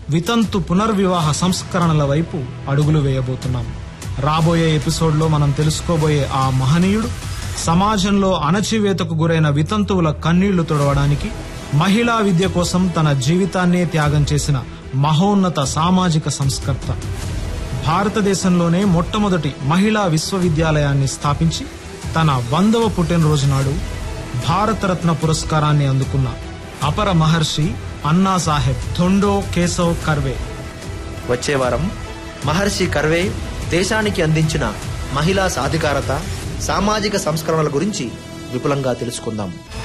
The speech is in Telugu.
వితంతు పునర్వివాహ సంస్కరణల వైపు అడుగులు వేయబోతున్నాం రాబోయే ఎపిసోడ్లో మనం తెలుసుకోబోయే ఆ మహనీయుడు సమాజంలో అణచివేతకు గురైన వితంతువుల కన్నీళ్లు తుడవడానికి మహిళా విద్య కోసం తన జీవితాన్నే త్యాగం చేసిన మహోన్నత సామాజిక సంస్కర్త భారతదేశంలోనే మొట్టమొదటి మహిళా విశ్వవిద్యాలయాన్ని స్థాపించి తన వందవ పుట్టినరోజు నాడు భారతరత్న పురస్కారాన్ని అందుకున్న అపర మహర్షి అన్నా సాహెబ్ థొండో కేశవ్ కర్వే వచ్చే వారం మహర్షి కర్వే దేశానికి అందించిన మహిళా సాధికారత సామాజిక సంస్కరణల గురించి విపులంగా తెలుసుకుందాం